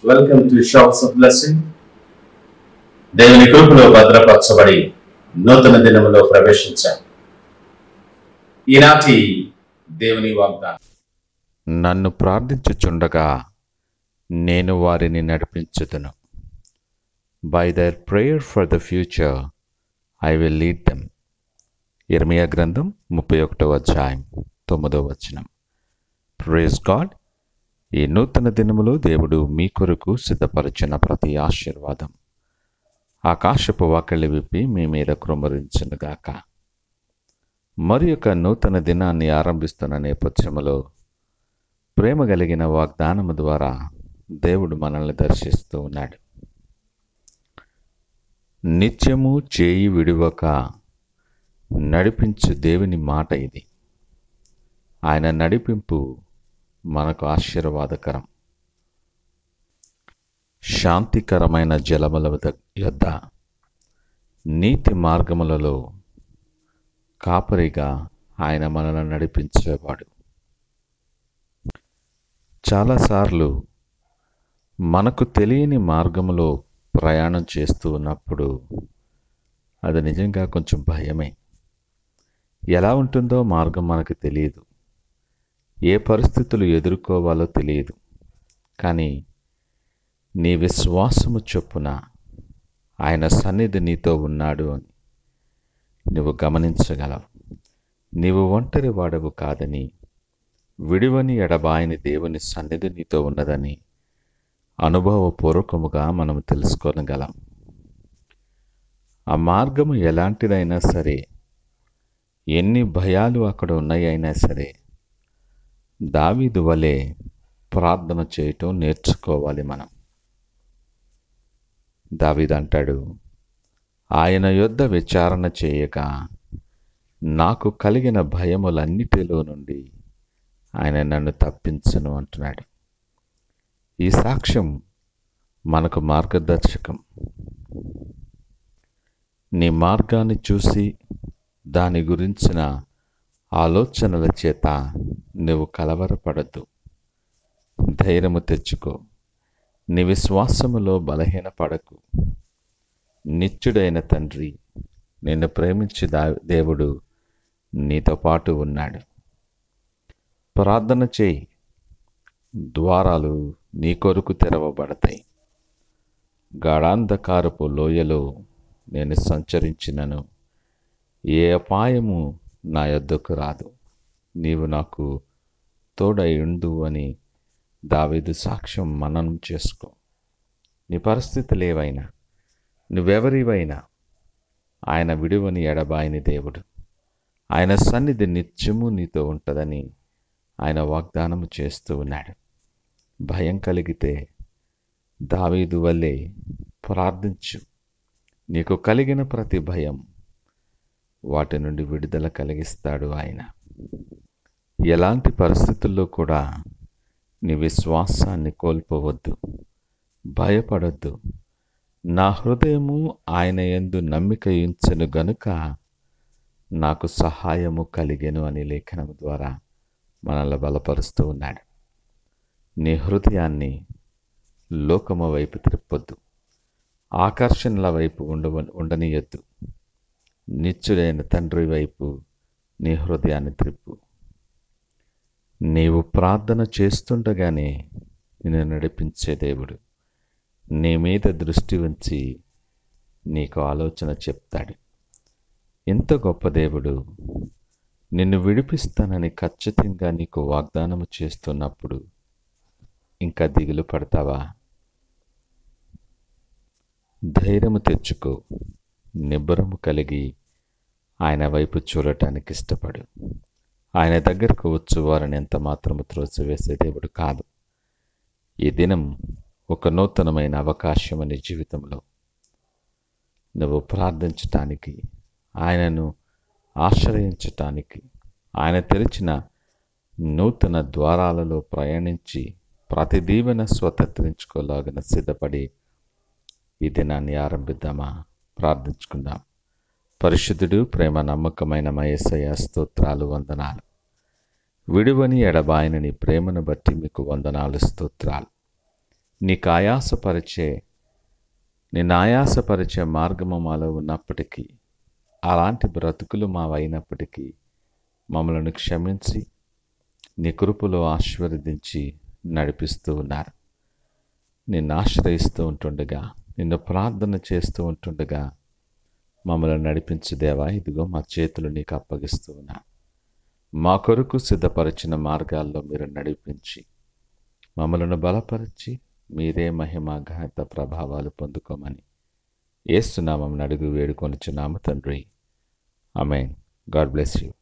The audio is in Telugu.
welcome to shops of blessing దేవుని కృపలో భద్రపరచబడి నూతన దినములో ప్రవేశించాం ఈనాటి దేవుని వాగ్దానం నన్ను ప్రార్థించుచుండగా నేను వారిని నడిపించుదును by their prayer for the future I will lead them ఇర్మియా గ్రంథం ముప్పై ఒకటవ అధ్యాయం తొమ్మిదవ వచనం ప్రేజ్ గాడ్ ఈ నూతన దినములో దేవుడు మీ కొరకు సిద్ధపరిచిన ప్రతి ఆశీర్వాదం ఆకాశపు వాకళ్ళు విప్పి మీ మీద కృమరించునుగాక మరి యొక్క నూతన దినాన్ని ఆరంభిస్తున్న నేపథ్యములో ప్రేమ కలిగిన వాగ్దానము ద్వారా దేవుడు మనల్ని దర్శిస్తూ ఉన్నాడు నిత్యము చేయి విడువక నడిపించు దేవుని మాట ఇది ఆయన నడిపింపు మనకు ఆశీర్వాదకరం శాంతికరమైన జలముల వద్ద- యొద్ద నీతి మార్గములలో కాపరిగా ఆయన మనల్ని నడిపించేవాడు చాలాసార్లు మనకు తెలియని మార్గంలో ప్రయాణం చేస్తూ ఉన్నప్పుడు అది నిజంగా కొంచెం భయమే ఎలా ఉంటుందో మార్గం మనకు తెలియదు ఏ పరిస్థితులు ఎదుర్కోవాలో తెలియదు కానీ నీ విశ్వాసము చొప్పున ఆయన సన్నిధి నీతో ఉన్నాడు అని నువ్వు గమనించగలవు నీవు ఒంటరి వాడవు కాదని విడివని ఎడబాయని దేవుని సన్నిధి నీతో ఉన్నదని అనుభవపూర్వకముగా మనం తెలుసుకోగలం ఆ మార్గము ఎలాంటిదైనా సరే ఎన్ని భయాలు అక్కడ ఉన్నాయైనా సరే దావీదు వలె ప్రార్థన చేయటం నేర్చుకోవాలి మనం దావీదు అంటాడు ఆయన యొద్ద విచారణ చేయక నాకు కలిగిన భయములన్నిటిలో నుండి ఆయన నన్ను తప్పించను అంటున్నాడు ఈ సాక్ష్యం మనకు మార్గదర్శకం నీ మార్గాన్ని చూసి దాని గురించిన ఆలోచనల చేత నువ్వు కలవరపడద్దు ధైర్యము తెచ్చుకో నీ విశ్వాసములో బలహీనపడకు నిత్యుడైన తండ్రి నిన్ను ప్రేమించి దా దేవుడు నీతో పాటు ఉన్నాడు ప్రార్థన చేయి ద్వారాలు నీ కొరకు తెరవబడతాయి గాఢాంధకారపు లోయలో నేను సంచరించినను ఏ అపాయము నా యొద్దకు రాదు నీవు నాకు తోడై ఉండు అని దావీదు సాక్ష్యం మననం చేసుకో నీ పరిస్థితులు ఏవైనా నువ్వెవరివైనా ఆయన విడువని ఎడబాయని దేవుడు ఆయన సన్నిధి నిత్యము నీతో ఉంటుందని ఆయన వాగ్దానము చేస్తూ ఉన్నాడు భయం కలిగితే దావీదు వల్లే ప్రార్థించు నీకు కలిగిన ప్రతి భయం వాటి నుండి విడుదల కలిగిస్తాడు ఆయన ఎలాంటి పరిస్థితుల్లో కూడా నీ విశ్వాసాన్ని కోల్పోవద్దు భయపడొద్దు నా హృదయము ఆయన యందు నమ్మిక ఉంచెను గనుక నాకు సహాయము కలిగెను అని లేఖనం ద్వారా మనల్ని బలపరుస్తూ ఉన్నాడు నీ హృదయాన్ని లోకము వైపు త్రిప్పొద్దు ఆకర్షణల వైపు ఉండవ ఉండనీయొద్దు నిత్యుడైన తండ్రి వైపు నీ హృదయాన్ని త్రిప్పు నీవు ప్రార్థన చేస్తుండగానే నిన్ను నడిపించే దేవుడు నీ మీద దృష్టి ఉంచి నీకు ఆలోచన చెప్తాడు ఎంత గొప్ప దేవుడు నిన్ను విడిపిస్తానని ఖచ్చితంగా నీకు వాగ్దానము చేస్తున్నప్పుడు ఇంకా దిగులు పడతావా ధైర్యము తెచ్చుకో నిబ్బరము కలిగి ఆయన వైపు చూడటానికి ఇష్టపడు ఆయన దగ్గరకు వచ్చు వారిని ఎంత మాత్రము త్రోసివేసే దేవుడు కాదు ఈ దినం ఒక నూతనమైన అవకాశం నీ జీవితంలో నువ్వు ప్రార్థించటానికి ఆయనను ఆశ్రయించటానికి ఆయన తెరిచిన నూతన ద్వారాలలో ప్రయాణించి ప్రతి దీవెన స్వతంత్రించుకోలాగిన సిద్ధపడి ఈ దినాన్ని ఆరంభిద్దామా ప్రార్థించుకుందాం పరిశుద్ధుడు ప్రేమ నమ్మకమైన మయసయ స్తోత్రాలు వందనాలు విడువని ఎడబాయని నీ ప్రేమను బట్టి మీకు వందనాలు స్తోత్రాలు నీకు ఆయాసపరిచే నిన్ను ఆయాసపరిచే మార్గము మాలో ఉన్నప్పటికీ అలాంటి బ్రతుకులు మావైనప్పటికీ మమ్మలను క్షమించి నీ కృపలో ఆశీర్వదించి నడిపిస్తూ ఉన్నారు నిన్ను ఆశ్రయిస్తూ ఉంటుండగా నిన్ను ప్రార్థన చేస్తూ ఉంటుండగా మమ్మల్ని నడిపించు దేవా ఇదిగో మా చేతులు నీకు అప్పగిస్తూ ఉన్నా మా కొరకు సిద్ధపరిచిన మార్గాల్లో మీరు నడిపించి మమ్మలను బలపరిచి మీరే మహిమ ఘనత ప్రభావాలు పొందుకోమని ఏస్తున్నామని అడుగు వేడుకొనిచున్నాము తండ్రి అమెన్ గాడ్ బ్లెస్ యూ